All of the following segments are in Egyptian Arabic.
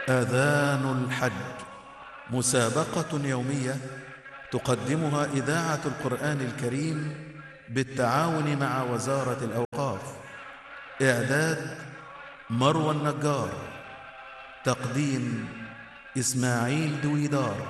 آذان الحج مسابقة يومية تقدمها إذاعة القرآن الكريم بالتعاون مع وزارة الأوقاف إعداد مروى النجار تقديم إسماعيل دويدار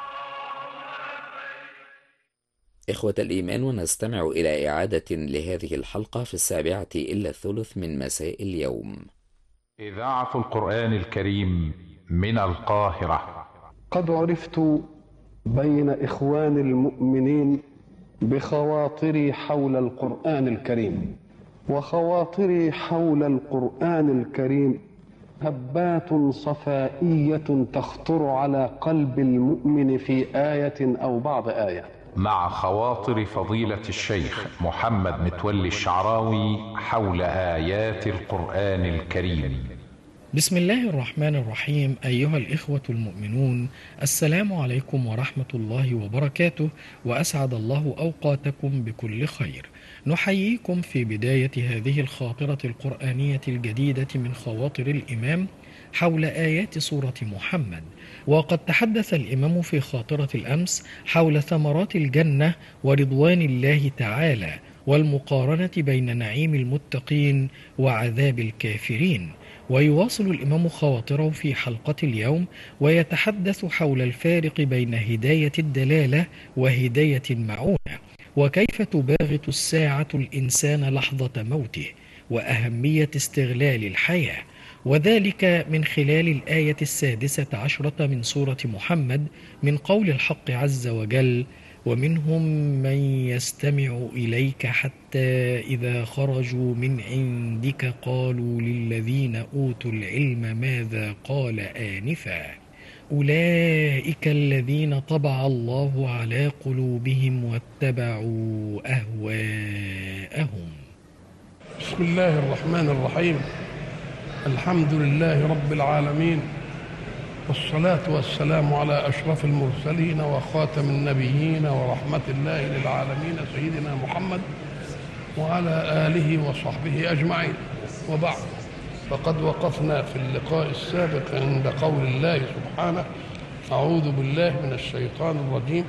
إخوة الإيمان ونستمع إلى إعادة لهذه الحلقة في السابعة إلا الثلث من مساء اليوم إذاعة القرآن الكريم من القاهرة قد عرفت بين إخوان المؤمنين بخواطري حول القرآن الكريم وخواطري حول القرآن الكريم هبات صفائية تخطر على قلب المؤمن في آية أو بعض آية مع خواطر فضيلة الشيخ محمد متولي الشعراوي حول آيات القرآن الكريم بسم الله الرحمن الرحيم أيها الإخوة المؤمنون السلام عليكم ورحمة الله وبركاته وأسعد الله أوقاتكم بكل خير نحييكم في بداية هذه الخاطرة القرآنية الجديدة من خواطر الإمام حول آيات سورة محمد وقد تحدث الإمام في خاطرة الأمس حول ثمرات الجنة ورضوان الله تعالى والمقارنة بين نعيم المتقين وعذاب الكافرين ويواصل الإمام خواطره في حلقة اليوم ويتحدث حول الفارق بين هداية الدلالة وهداية المعونة وكيف تباغت الساعة الإنسان لحظة موته وأهمية استغلال الحياة وذلك من خلال الآية السادسة عشرة من سورة محمد من قول الحق عز وجل ومنهم من يستمع إليك حتى إذا خرجوا من عندك قالوا للذين أوتوا العلم ماذا قال آنفا أولئك الذين طبع الله على قلوبهم واتبعوا أهواءهم بسم الله الرحمن الرحيم الحمد لله رب العالمين والصلاة والسلام على أشرف المرسلين وخاتم النبيين ورحمة الله للعالمين سيدنا محمد وعلى آله وصحبه أجمعين وبعد فقد وقفنا في اللقاء السابق عند قول الله سبحانه أعوذ بالله من الشيطان الرجيم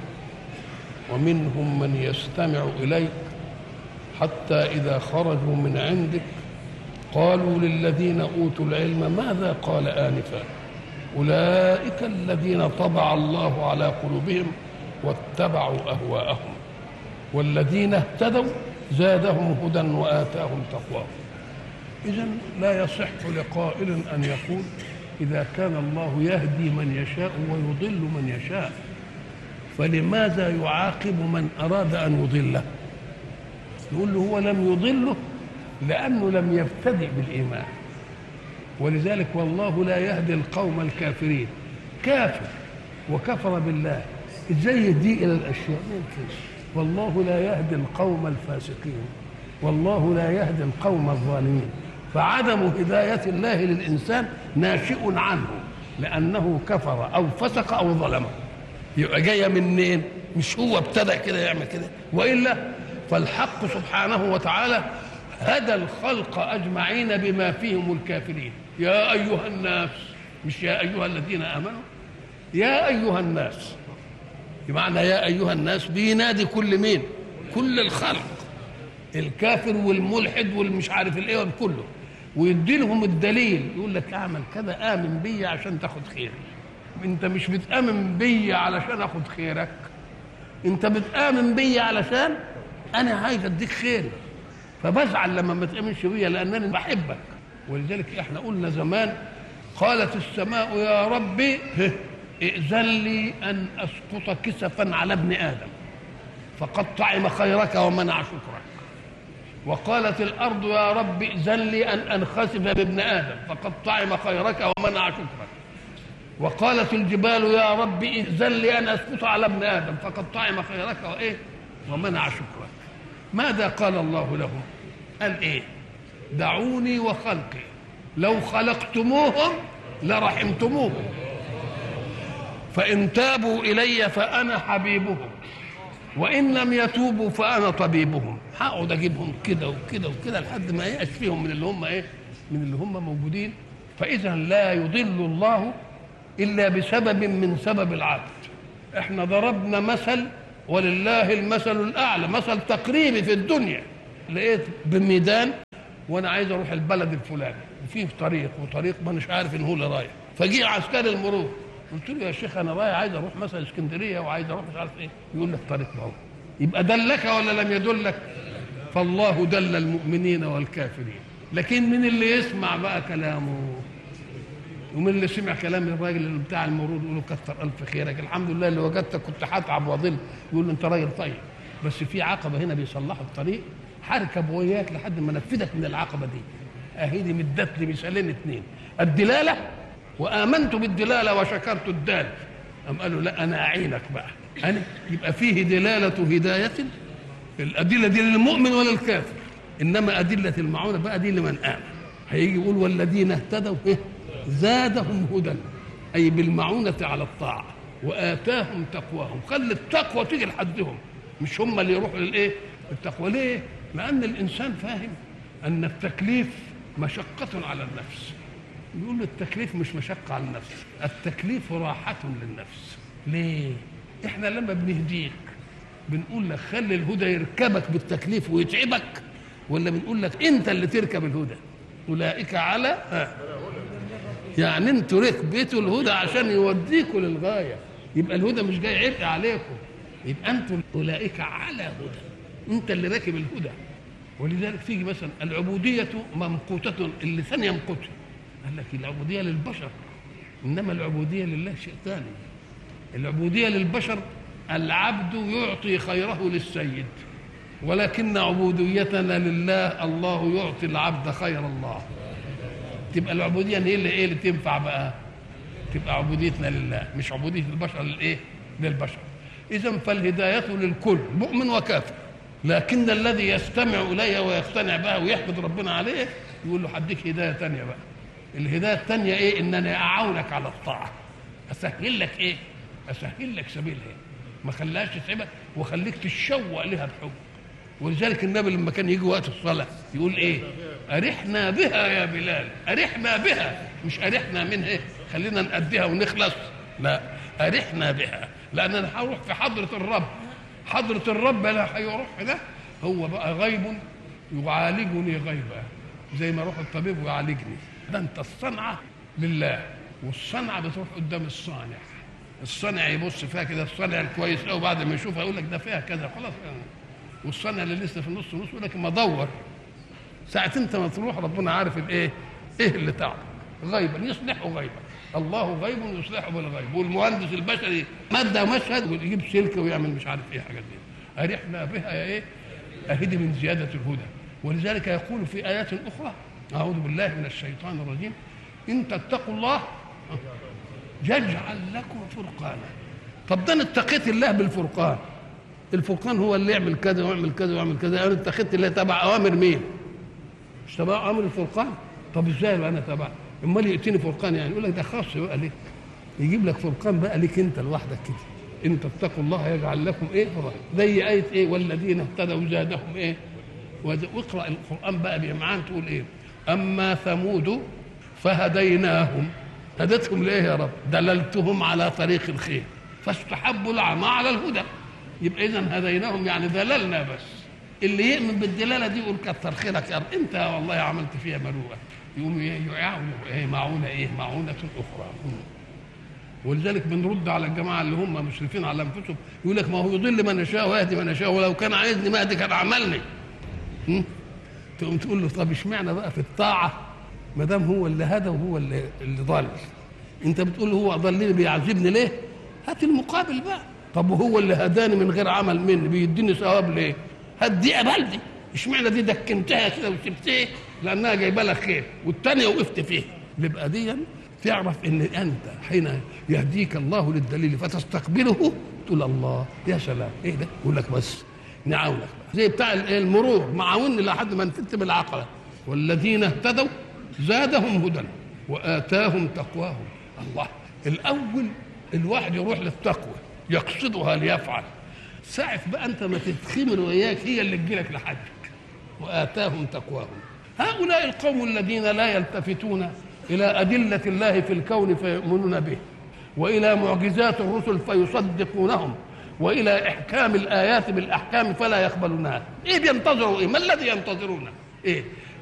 ومنهم من يستمع إليك حتى إذا خرجوا من عندك قالوا للذين أوتوا العلم ماذا قال آنفا أولئك الذين طبع الله على قلوبهم واتبعوا أهواءهم والذين اهتدوا زادهم هدى وآتاهم تقواهم إذا لا يصح لقائل أن يقول إذا كان الله يهدي من يشاء ويضل من يشاء فلماذا يعاقب من أراد أن يضله يقول له هو لم يضله لأنه لم يبتدئ بالإيمان ولذلك والله لا يهدي القوم الكافرين كافر وكفر بالله ازاي يهدي الى الاشياء ممكن والله لا يهدي القوم الفاسقين والله لا يهدي القوم الظالمين فعدم هداية الله للإنسان ناشئ عنه لأنه كفر أو فسق أو ظلم يبقى جاية منين؟ مش هو ابتدأ كده يعمل كده وإلا فالحق سبحانه وتعالى هدى الخلق أجمعين بما فيهم الكافرين يا أيها الناس مش يا أيها الذين آمنوا يا أيها الناس بمعنى يا أيها الناس بينادي كل مين كل الخلق الكافر والملحد والمش عارف الايه كله ويدي لهم الدليل يقول لك اعمل كذا امن بي عشان تاخد خيري انت مش بتامن بي علشان اخد خيرك انت بتامن بي علشان انا عايز اديك خيري فبزعل لما ما تامنش بيا لانني بحبك ولذلك احنا قلنا زمان قالت السماء يا ربي ائذن لي ان اسقط كسفا على ابن ادم فقد طعم خيرك ومنع شكرك وقالت الارض يا رب ائذن لي ان انخسف بابن ادم فقد طعم خيرك ومنع شكرك وقالت الجبال يا رب ائذن لي ان اسقط على ابن ادم فقد طعم خيرك وايه ومنع شكرك ماذا قال الله لهم قال ايه دعوني وخلقي لو خلقتموهم لرحمتموهم فان تابوا الي فانا حبيبهم وان لم يتوبوا فانا طبيبهم هقعد اجيبهم كده وكده وكده لحد ما يأس فيهم من اللي هم ايه من اللي هم موجودين فاذا لا يضل الله الا بسبب من سبب العبد احنا ضربنا مثل ولله المثل الاعلى مثل تقريبي في الدنيا لقيت بميدان وانا عايز اروح البلد الفلاني وفيه طريق وطريق ما مش عارف ان هو اللي رايح فجي عسكري المرور قلت له يا شيخ انا رايح عايز اروح مثلا اسكندريه وعايز اروح مش عارف ايه يقول لي الطريق ده يبقى دلك ولا لم يدلك فالله دل المؤمنين والكافرين لكن من اللي يسمع بقى كلامه ومن اللي سمع كلام الراجل اللي بتاع المرور يقول له كتر الف خيرك الحمد لله اللي وجدتك كنت هتعب واضل يقول له انت راجل طيب بس في عقبه هنا بيصلحوا الطريق هركب وياك لحد ما انفذك من العقبه دي اهي دي مدت لي مثالين اثنين الدلاله وامنت بالدلاله وشكرت الدال أم قالوا لا انا اعينك بقى أنا يبقى فيه دلاله هدايه الادله دي للمؤمن وللكافر انما ادله المعونه بقى دي لمن امن هيجي يقول والذين اهتدوا إيه؟ زادهم هدى اي بالمعونه على الطاعه واتاهم تقواهم خلي التقوى تيجي لحدهم مش هم اللي يروحوا للايه التقوى ليه لان الانسان فاهم ان التكليف مشقه على النفس يقول له التكليف مش مشقه على النفس التكليف راحه للنفس ليه احنا لما بنهديك بنقول لك خلي الهدى يركبك بالتكليف ويتعبك ولا بنقول لك انت اللي تركب الهدى اولئك على ها. يعني انتوا ركبتوا الهدى عشان يوديكوا للغايه يبقى الهدى مش جاي عبء عليكم يبقى انتوا اولئك على هدى انت اللي راكب الهدى ولذلك تيجي مثلا العبوديه ممقوته اللسان يمقته قال لك العبوديه للبشر انما العبوديه لله شيء ثاني العبوديه للبشر العبد يعطي خيره للسيد ولكن عبوديتنا لله الله يعطي العبد خير الله تبقى العبوديه هي اللي ايه اللي تنفع بقى تبقى عبوديتنا لله مش عبوديه البشر للايه للبشر اذا فالهدايه للكل مؤمن وكافر لكن الذي يستمع الي ويقتنع بها ويحمد ربنا عليه يقول له هديك هدايه ثانيه بقى الهدايه الثانيه ايه ان انا اعاونك على الطاعه اسهل لك ايه اسهل لك سبيلها ما خلاش تتعبك وخليك تتشوق لها بحب ولذلك النبي لما كان يجي وقت الصلاه يقول ايه ارحنا بها يا بلال ارحنا بها مش ارحنا منها إيه؟ خلينا نأديها ونخلص لا ارحنا بها لان انا هروح في حضره الرب حضره الرب لا هيروح ده هو بقى غيب يعالجني غيبا زي ما اروح الطبيب ويعالجني ده انت الصنعه لله والصنعه بتروح قدام الصانع الصانع يبص فيها كده الصانع الكويس قوي بعد ما يشوفها يقول لك ده فيها كذا خلاص يعني. والصانع اللي لسه في النص نص يقول لك ما دور ساعة انت ما تروح ربنا عارف الايه ايه اللي تعب غيبا يصلحه غيبا الله غيب يصلحه بالغيب والمهندس البشري ماده مشهد ويجيب سلك ويعمل مش عارف ايه حاجات دي ارحنا بها يا ايه اهدي من زياده الهدى ولذلك يقول في ايات اخرى اعوذ بالله من الشيطان الرجيم ان تتقوا الله يجعل لكم فرقانا طب ده انا اتقيت الله بالفرقان الفرقان هو اللي يعمل كذا ويعمل كذا ويعمل كذا انا اتخذت الله تبع اوامر مين؟ مش تبع اوامر الفرقان طب ازاي بقى انا تبع امال ياتيني فرقان يعني يقول لك ده خاص بقى ليك يجيب لك فرقان بقى ليك انت لوحدك كده ان تتقوا الله يجعل لكم ايه زي ايه ايه والذين اهتدوا زادهم ايه واقرا القران بقى بمعان تقول ايه اما ثمود فهديناهم هدتهم ليه يا رب دللتهم على طريق الخير فاستحبوا العمى على الهدى يبقى اذا هديناهم يعني دللنا بس اللي يؤمن بالدلاله دي يقول كتر خيرك يا رب انت والله عملت فيها مروءه يقوم يعاونوا ايه معونه ايه معونه اخرى ولذلك بنرد على الجماعه اللي هم مسرفين على انفسهم يقول لك ما هو يضل من يشاء ويهدي من يشاء ولو كان عايزني ما كان عملني تقوم تقول له طب اشمعنى بقى في الطاعه ما دام هو اللي هدى وهو اللي اللي ضل انت بتقول هو ضلني بيعذبني ليه؟ هات المقابل بقى طب وهو اللي هداني من غير عمل مني بيديني ثواب ليه؟ هات دي قبل دي اشمعنى دي دكنتها كده وسبتها لانها جايبه لك خير والثانيه وقفت فيها يبقى دي تعرف ان انت حين يهديك الله للدليل فتستقبله تقول الله يا سلام ايه ده؟ يقول لك بس نعاونك بقى زي بتاع المرور معاوني لحد ما نفت بالعقله والذين اهتدوا زادهم هدى واتاهم تقواهم الله الاول الواحد يروح للتقوى يقصدها ليفعل ساعة بقى انت ما تتخمر وياك هي اللي تجيلك لحدك واتاهم تقواهم هؤلاء القوم الذين لا يلتفتون الى ادله الله في الكون فيؤمنون به والى معجزات الرسل فيصدقونهم والى احكام الايات بالاحكام فلا يقبلونها ايه بينتظروا ايه ما الذي ينتظرونه ايه